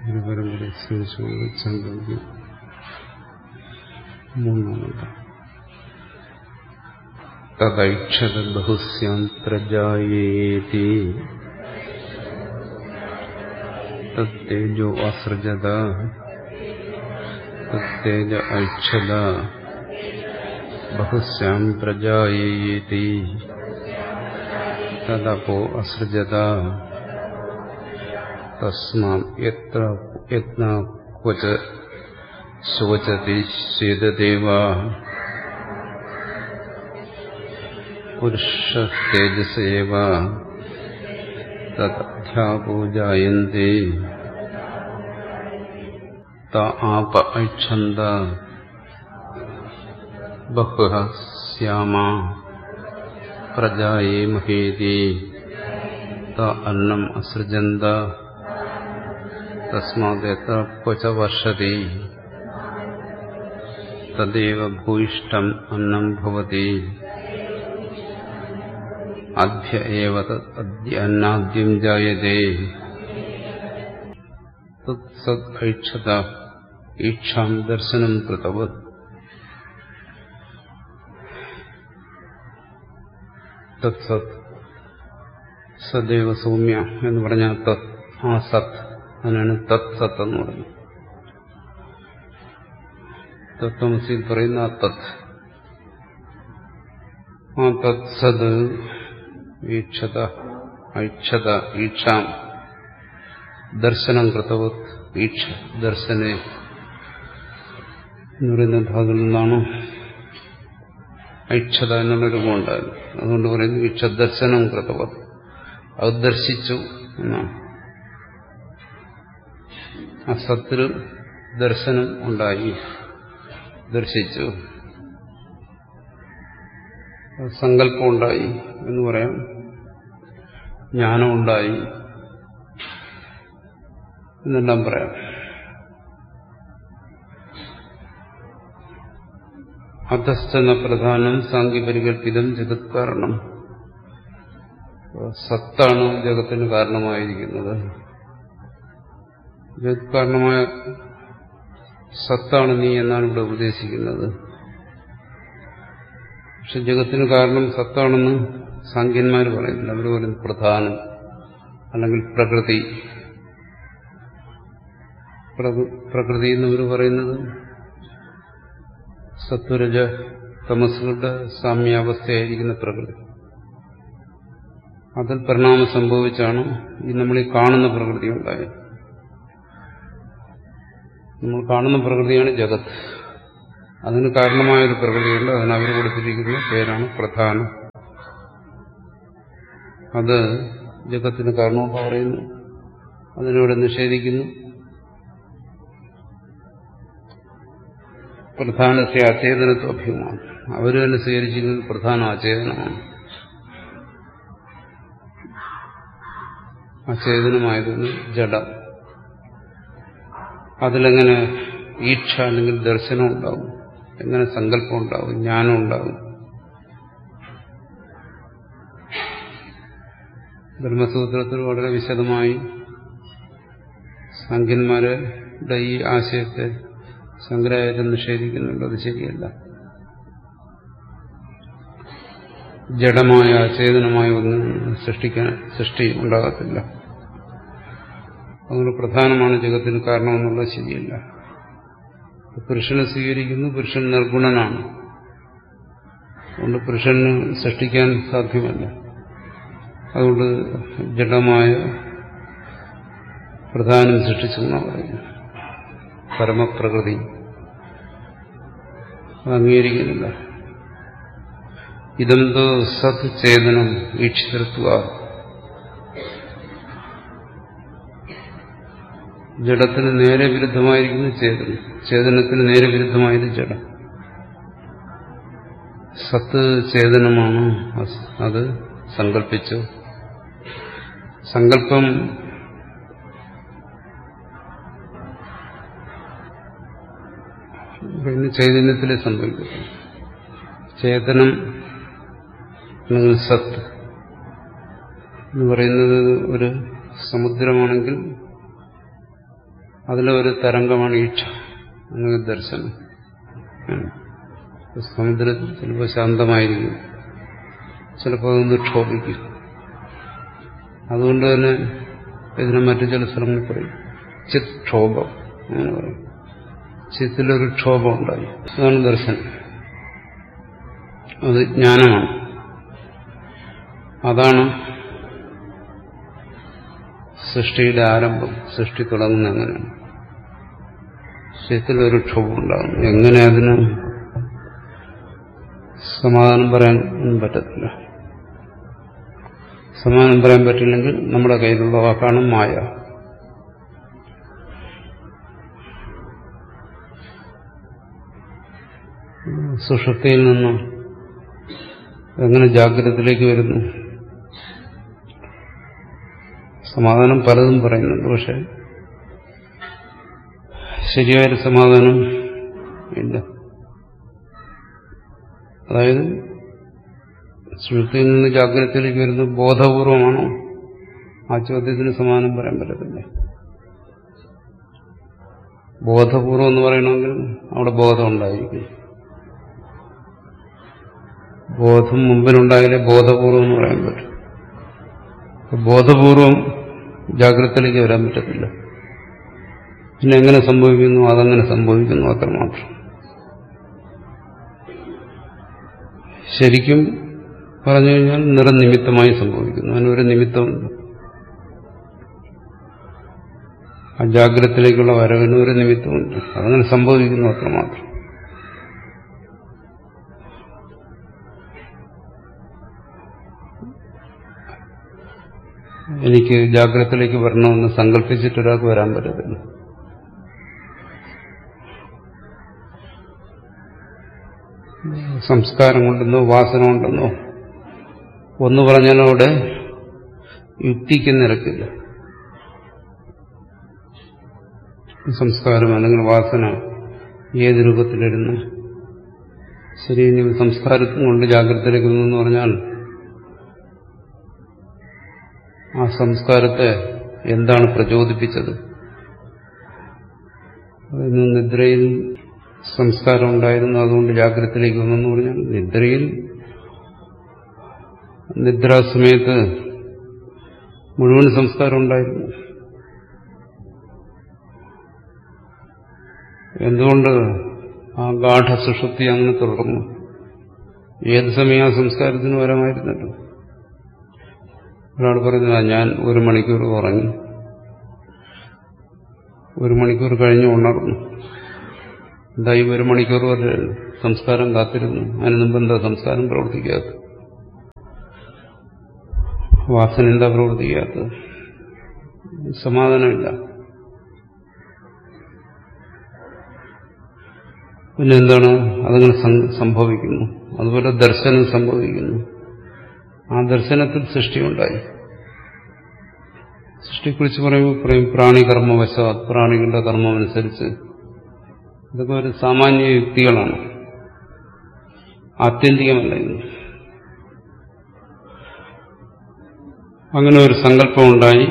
ഒരു പരമ്പരയെ സ്മരിച്ചുകൊണ്ട് ചന്ദ്രയ്ക്ക് മൂന്നാമത് തദൈക്ഷത ബഹുസ്യാം പ്രജായേതി തത്തേജോ അസൃജത തത്തേജ ഐക്ഷത ബഹുസ്യാം പ്രജായേതി തദപോ അസൃജത തസ്മാം യത്ര യത്ന ക്വച ശോചതി സ്വേദദേവ പുരുഷതേജസേവ തദ്ധ്യാപൂജായന്തി ത ആപ ഐക്ഷന്ത ബഹുഃ സ്യാമ പ്രജായേ മഹേതി ത അന്നം അസൃജന്ത തസ്മാദേത്ര ക്വച വർഷതി തദേവ ഭൂയിഷ്ടം അന്നം ഭവതി അദ്യ ഏവ അദ്യ അന്നാദ്യം ജായതേ തത് ഐക്ഷത ഈക്ഷാം ദർശനം കൃതവത് തത് സത് സദൈവ സൗമ്യ എന്ന് പറഞ്ഞാൽ തത് ആ സത് അതിനാണ് തത് സത്ത് എന്ന് പറയുന്നത് തത്വമസിയിൽ പറയുന്ന ആ തത് ആ തത് സത് ഈക്ഷത ഐക്ഷത ഈക്ഷാം ദർശനം കൃതവത് ഈക്ഷ ദർശനെ എന്ന് പറയുന്ന ധാതുവിൽ നിന്നാണ് ഐക്ഷത എന്നുള്ളൊരു ഗുണമുണ്ടായത് അതുകൊണ്ട് പറയുന്നു ഈക്ഷദർശനം കൃതവത് അത് ദർശിച്ചു എന്നാണ് ആ സത്തിൽ ദർശനം ഉണ്ടായി ദർശിച്ചു സങ്കല്പം ഉണ്ടായി എന്ന് പറയാം ജ്ഞാനമുണ്ടായി എന്നെല്ലാം പറയാം അധസ്ഥന പ്രധാനം സാങ്കേപരികൽപ്പിതം ജഗത് കാരണം സത്താണ് ജഗത്തിന് കാരണമായിരിക്കുന്നത് ജഗത് കാരണമായ സത്താണ് നീ എന്നാണ് ഇവിടെ ഉപദേശിക്കുന്നത് പക്ഷെ ജഗത്തിന് കാരണം സത്താണെന്ന് സാങ്കന്മാർ പറയുന്നില്ല അവർ പറയുന്നത് പ്രധാനം അല്ലെങ്കിൽ പ്രകൃതി പ്രകൃതി എന്നവർ പറയുന്നത് സത്വരജ തമസുകളുടെ സാമ്യാവസ്ഥയായിരിക്കുന്ന പ്രകൃതി അതിൽ പരിണാമം സംഭവിച്ചാണ് ഈ നമ്മൾ ഈ കാണുന്ന പ്രകൃതി ഉണ്ടായത് നമ്മൾ കാണുന്ന പ്രകൃതിയാണ് ജഗത്ത് അതിന് കാരണമായൊരു പ്രകൃതിയുണ്ട് അതിന് അവർ കൊടുത്തിരിക്കുന്ന പേരാണ് പ്രധാനം അത് ജഗത്തിന് കാരണമെന്ന് പറയുന്നു അതിനിവിടെ നിഷേധിക്കുന്നു പ്രധാനത്തെ അചേതനത്വ അഭ്യമാണ് അവർ തന്നെ സ്വീകരിച്ചിരിക്കുന്നത് പ്രധാന അചേതനമാണ് അചേതനമായതൊന്ന് ജഡം അതിലെങ്ങനെ ഈക്ഷ അല്ലെങ്കിൽ ദർശനം ഉണ്ടാവും എങ്ങനെ സങ്കല്പം ഉണ്ടാവും ജ്ഞാനം ഉണ്ടാവും ബ്രഹ്മസൂത്രത്തിൽ വളരെ വിശദമായി സാഖ്യന്മാരുടെ ഈ ആശയത്തെ ശങ്കരാചാര്യം നിഷേധിക്കുന്നുണ്ട് അത് ശരിയല്ല ജഡമായ അചേതനമായ ഒന്ന് സൃഷ്ടിക്കാൻ സൃഷ്ടി ഉണ്ടാകത്തില്ല അതുകൊണ്ട് പ്രധാനമാണ് ജഗത്തിന് കാരണമെന്നുള്ളത് ശരിയല്ല പുരുഷനെ സ്വീകരിക്കുന്നു പുരുഷൻ നിർഗുണനാണ് അതുകൊണ്ട് പുരുഷന് സൃഷ്ടിക്കാൻ സാധ്യമല്ല അതുകൊണ്ട് ജഡമായ പ്രധാനം സൃഷ്ടിച്ചു എന്നാണ് പറയുന്നത് പരമപ്രകൃതി അത് അംഗീകരിക്കുന്നില്ല ഇതെന്തോ സത് ചേതനം ഈക്ഷിതത്വ ജഡത്തിന് നേരെ വിരുദ്ധമായിരിക്കുന്നു ചേതനം ചേതനത്തിന് നേരെ വിരുദ്ധമായത് ജഡം സത്ത് ചേതനമാണ് അത് സങ്കല്പിച്ചു സങ്കല്പം പിന്നെ ചൈതന്യത്തിലെ സംഭവിക്കുന്നു ചേതനം അല്ലെങ്കിൽ സത്ത് എന്ന് പറയുന്നത് ഒരു സമുദ്രമാണെങ്കിൽ അതിലെ ഒരു തരംഗമാണ് ഈക്ഷ അങ്ങനെ ദർശനം സമുദ്രത്തിൽ ചിലപ്പോൾ ശാന്തമായിരിക്കും ചിലപ്പോൾ അതൊന്ന് ക്ഷോഭിക്കും അതുകൊണ്ട് തന്നെ ഇതിനെ മറ്റു ചില സ്ഥലങ്ങളിൽ പറയും ചിത് ക്ഷോഭം അങ്ങനെ പറയും ചിത്തിലൊരു ക്ഷോഭം ഉണ്ടായി അതാണ് ദർശനം അത് ജ്ഞാനമാണ് അതാണ് സൃഷ്ടിയുടെ ആരംഭം സൃഷ്ടി തുടങ്ങുന്ന എങ്ങനെയാണ് ചിത്തിലൊരു ക്ഷോഭം ഉണ്ടാകുന്നു എങ്ങനെ അതിന് സമാധാനം പറയാൻ ഒന്നും പറ്റത്തില്ല സമാധാനം പറയാൻ പറ്റില്ലെങ്കിൽ നമ്മുടെ കയ്യിലുള്ള വാക്കാണ് മായ സുഷുപ്തിയിൽ നിന്ന് എങ്ങനെ ജാഗ്രതത്തിലേക്ക് വരുന്നു സമാധാനം പലതും പറയുന്നുണ്ട് പക്ഷെ ശരിയായൊരു സമാധാനം ഇല്ല അതായത് സുഷുപ്തിയിൽ നിന്ന് ജാഗ്രതത്തിലേക്ക് വരുന്നത് ബോധപൂർവമാണോ ആ ചോദ്യത്തിന് സമാധാനം പറയാൻ പറ്റത്തില്ല ബോധപൂർവം എന്ന് പറയണമെങ്കിൽ അവിടെ ബോധം ഉണ്ടായിരിക്കും ബോധം മുമ്പിലുണ്ടായാലേ ബോധപൂർവം എന്ന് പറയാൻ പറ്റും ബോധപൂർവം ജാഗ്രതയിലേക്ക് വരാൻ പറ്റത്തില്ല പിന്നെ എങ്ങനെ സംഭവിക്കുന്നു അതങ്ങനെ സംഭവിക്കുന്നു അത്രമാത്രം ശരിക്കും പറഞ്ഞു കഴിഞ്ഞാൽ നിറനിമിത്തമായി സംഭവിക്കുന്നു അതിനൊരു നിമിത്തമുണ്ട് ആ ജാഗ്രതത്തിലേക്കുള്ള വരവിന് ഒരു നിമിത്തമുണ്ട് അതങ്ങനെ സംഭവിക്കുന്നു അത്രമാത്രം എനിക്ക് ജാഗ്രതത്തിലേക്ക് വരണമെന്ന് സങ്കല്പിച്ചിട്ട് ഒരാൾക്ക് വരാൻ പറ്റത്തില്ല സംസ്കാരം കൊണ്ടെന്നോ വാസന കൊണ്ടെന്നോ ഒന്ന് പറഞ്ഞാലും അവിടെ യുക്തിക്ക് നിരക്കില്ല സംസ്കാരം അല്ലെങ്കിൽ വാസന ഏത് രൂപത്തിലിരുന്ന് ശരി ഇനി സംസ്കാരത്തും കൊണ്ട് ജാഗ്രതയിലേക്ക് എന്ന് പറഞ്ഞാൽ ആ സംസ്കാരത്തെ എന്താണ് പ്രചോദിപ്പിച്ചത് ഇന്ന് നിദ്രയിൽ സംസ്കാരം ഉണ്ടായിരുന്നു അതുകൊണ്ട് ജാഗ്രതത്തിലേക്ക് വന്നെന്ന് പറഞ്ഞാൽ നിദ്രയിൽ നിദ്രാസമയത്ത് മുഴുവൻ സംസ്കാരം ഉണ്ടായിരുന്നു എന്തുകൊണ്ട് ആ ഗാഠസുഷുപ്തി അങ്ങനെ തുടർന്നു ഏത് സമയം ആ സംസ്കാരത്തിന് വരമായിരുന്നല്ലോ ഒരാൾ പറഞ്ഞു ഞാൻ ഒരു മണിക്കൂർ ഉറങ്ങി ഒരു മണിക്കൂർ കഴിഞ്ഞ് ഉണർന്നു എന്തായി ഒരു മണിക്കൂർ വരെ സംസ്കാരം കാത്തിരുന്നു അതിന് മുമ്പ് എന്താ സംസ്കാരം പ്രവർത്തിക്കാത്തത് വാസന എന്താ പ്രവർത്തിക്കാത്തത് സമാധാനമില്ല പിന്നെ എന്താണ് അതങ്ങനെ സംഭവിക്കുന്നു അതുപോലെ ദർശനം സംഭവിക്കുന്നു ആ ദർശനത്തിൽ സൃഷ്ടിയുണ്ടായി സൃഷ്ടിയെക്കുറിച്ച് പറയുമ്പോൾ പറയും പ്രാണികർമ്മവശ പ്രാണികളുടെ കർമ്മമനുസരിച്ച് ഇതൊക്കെ ഒരു സാമാന്യ യുക്തികളാണ് ആത്യന്തികമല്ല ഇന്ന് അങ്ങനെ ഒരു സങ്കല്പമുണ്ടായി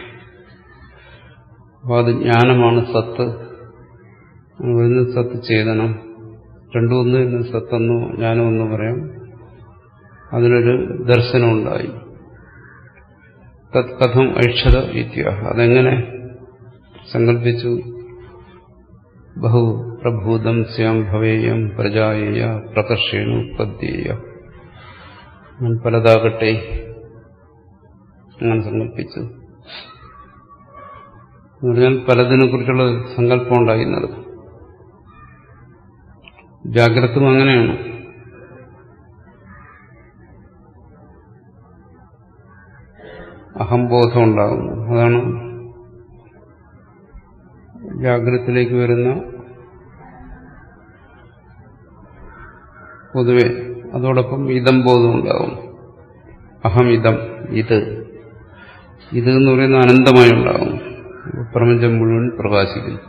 അപ്പോൾ അത് ജ്ഞാനമാണ് സത്ത് പറയുന്ന സത്ത് ചേതനം രണ്ടും ഒന്ന് എന്ന് സത്തെന്നോ ജ്ഞാനമെന്നോ പറയാം അതിനൊരു ദർശനമുണ്ടായി തത് കഥം ഐക്ഷത ഇത്യാഹ അതെങ്ങനെ സങ്കല്പിച്ചു ബഹു പ്രഭൂതം സ്യാം ഭവേയം പ്രജായേയ പ്രകർഷേണ ഉത്പത്തിയ ഞാൻ പലതാകട്ടെ അങ്ങനെ സങ്കല്പിച്ചു എന്ന് പറഞ്ഞാൽ പലതിനെ കുറിച്ചുള്ള സങ്കല്പം ഉണ്ടായിരുന്നത് ജാഗ്രതും അങ്ങനെയാണ് അഹംബോധം ഉണ്ടാകുന്നു അതാണ് ജാഗ്രതത്തിലേക്ക് വരുന്ന പൊതുവെ അതോടൊപ്പം ഇതം ബോധം ഉണ്ടാകും അഹം ഇതം ഇത് ഇത് എന്ന് പറയുന്ന അനന്തമായി ഉണ്ടാകും പ്രപഞ്ചം മുഴുവൻ പ്രകാശിക്കുന്നു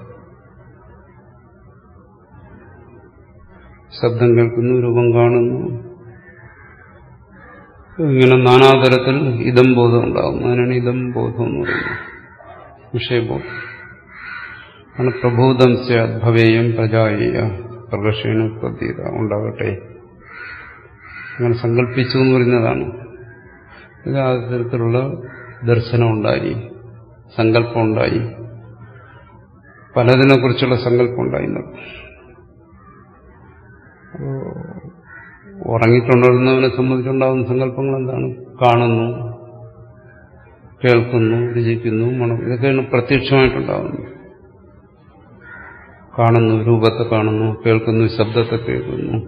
ശബ്ദം കേൾക്കുന്നു രൂപം കാണുന്നു ഇങ്ങനെ നാനാതരത്തിൽ ഇതം ബോധം ഉണ്ടാകും അതിനാണ് ഇതം ബോധം എന്ന് പറയുന്നത് വിഷയബോധം ആണ് പ്രഭൂതം ഭവേയം പ്രജായേയ പ്രകർഷേണ പ്രതീത ഉണ്ടാകട്ടെ അങ്ങനെ സങ്കല്പിച്ചു എന്ന് പറയുന്നതാണ് ഇത് ആ തരത്തിലുള്ള ദർശനം ഉണ്ടായി സങ്കല്പം ഉണ്ടായി പലതിനെ കുറിച്ചുള്ള സങ്കല്പം ഉണ്ടായി ഉറങ്ങിക്കൊണ്ടിരുന്നവനെ സംബന്ധിച്ചുണ്ടാകുന്ന സങ്കല്പങ്ങൾ എന്താണ് കാണുന്നു കേൾക്കുന്നു രുചിക്കുന്നു മണം ഇതൊക്കെയാണ് പ്രത്യക്ഷമായിട്ടുണ്ടാകുന്നത് കാണുന്നു രൂപത്തെ കാണുന്നു കേൾക്കുന്നു ശബ്ദത്തെ കേൾക്കുന്നു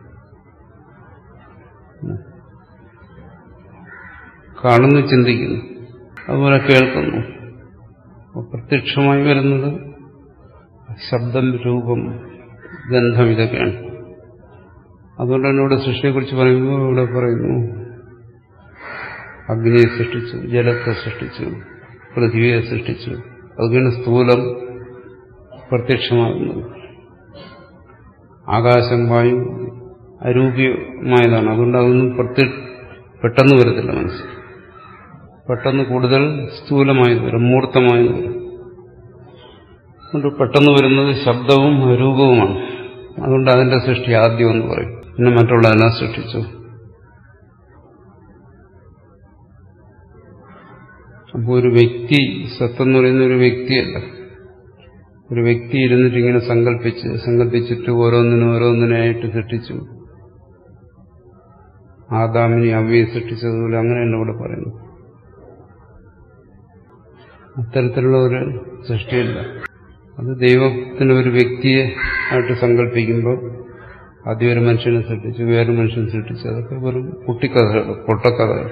കാണുന്നു ചിന്തിക്കുന്നു അതുപോലെ കേൾക്കുന്നു പ്രത്യക്ഷമായി വരുന്നത് ശബ്ദം രൂപം ഗന്ധം ഇതൊക്കെയാണ് അതുകൊണ്ട് തന്നെ ഇവിടെ സൃഷ്ടിയെക്കുറിച്ച് പറയുമ്പോൾ ഇവിടെ പറയുന്നു അഗ്നിയെ സൃഷ്ടിച്ചു ജലത്തെ സൃഷ്ടിച്ചു പൃഥ്വിയെ സൃഷ്ടിച്ചു അതൊക്കെയാണ് സ്ഥൂലം പ്രത്യക്ഷമാകുന്നത് ആകാശം വായു അരൂപ്യമായതാണ് അതുകൊണ്ട് അതൊന്നും പ്രത്യ പെട്ടെന്ന് വരത്തില്ല മനസ്സിൽ പെട്ടെന്ന് കൂടുതൽ സ്ഥൂലമായി വരും മൂർത്തമായി വരും അതുകൊണ്ട് പെട്ടെന്ന് വരുന്നത് ശബ്ദവും രൂപവുമാണ് അതുകൊണ്ട് അതിന്റെ സൃഷ്ടി ആദ്യം എന്ന് പറയും പിന്നെ മറ്റുള്ളതിനെ സൃഷ്ടിച്ചു അപ്പോൾ ഒരു വ്യക്തി സത്തെന്ന് പറയുന്ന ഒരു വ്യക്തിയല്ല ഒരു വ്യക്തി ഇരുന്നിട്ട് ഇങ്ങനെ സങ്കല്പിച്ച് സങ്കല്പിച്ചിട്ട് ഓരോന്നിനും ഓരോന്നിനായിട്ട് സൃഷ്ടിച്ചു ആദാമിനി അവയെ സൃഷ്ടിച്ചതുപോലെ അങ്ങനെയല്ല ഇവിടെ പറയുന്നു അത്തരത്തിലുള്ള ഒരു സൃഷ്ടിയില്ല അത് ദൈവത്തിന് ഒരു വ്യക്തിയെ ആയിട്ട് സങ്കല്പിക്കുമ്പോൾ ആദ്യം ഒരു മനുഷ്യനെ സൃഷ്ടിച്ചു വേറൊരു മനുഷ്യനെ സൃഷ്ടിച്ചു അതൊക്കെ വെറും കുട്ടിക്കഥകൾ പൊട്ടക്കഥകൾ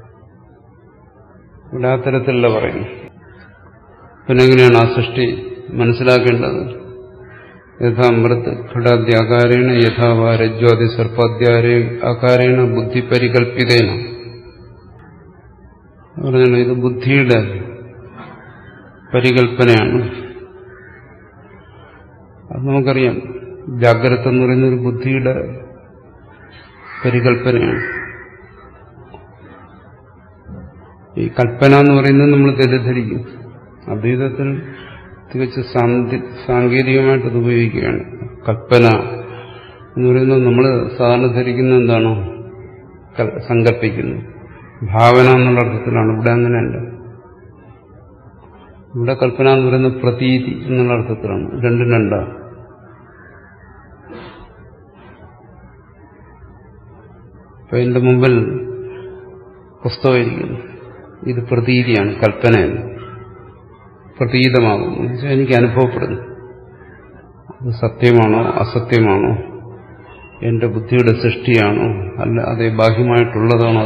ഇവിടെ ആ തരത്തിലല്ല പറയുന്നു പിന്നെ എങ്ങനെയാണ് ആ സൃഷ്ടി മനസ്സിലാക്കേണ്ടത് യഥാ അമൃത് ഘടാദ്യാകാരേണ യഥാവാ രജ്വാദി സർപ്പാദ്യാരേ ആകാരേണ ബുദ്ധി പരികല്പിതേന പറഞ്ഞല്ലോ ഇത് ബുദ്ധിയുടെ പരികല്പനയാണ് അത് നമുക്കറിയാം ജാഗ്രത എന്ന് പറയുന്ന ഒരു ബുദ്ധിയുടെ പരികല്പനയാണ് ഈ കൽപ്പന എന്ന് പറയുന്നത് നമ്മൾ തെറ്റിദ്ധരിക്കും അദ്വൈതത്തിൽ തികച്ച് സാങ്കേതികമായിട്ട് അത് ഉപയോഗിക്കുകയാണ് കൽപ്പന എന്ന് പറയുന്നത് നമ്മൾ സാധാരണ ധരിക്കുന്ന എന്താണോ സങ്കല്പിക്കുന്നു ഭാവന എന്നുള്ള അർത്ഥത്തിലാണ് ഇവിടെ അങ്ങനെയല്ല ഇവിടെ കൽപ്പന എന്ന് പറയുന്നത് പ്രതീതി എന്നുള്ള അർത്ഥത്തിലാണ് രണ്ടും രണ്ടാണ് ഇപ്പൊ എന്റെ മുമ്പിൽ പുസ്തകമായിരിക്കുന്നു ഇത് പ്രതീതിയാണ് കൽപ്പനയല്ല പ്രതീതമാകുന്നു എന്നുവെച്ചാൽ എനിക്ക് അനുഭവപ്പെടുന്നു അത് സത്യമാണോ അസത്യമാണോ എന്റെ ബുദ്ധിയുടെ സൃഷ്ടിയാണോ അല്ല അതേ ബാഹ്യമായിട്ടുള്ളതാണോ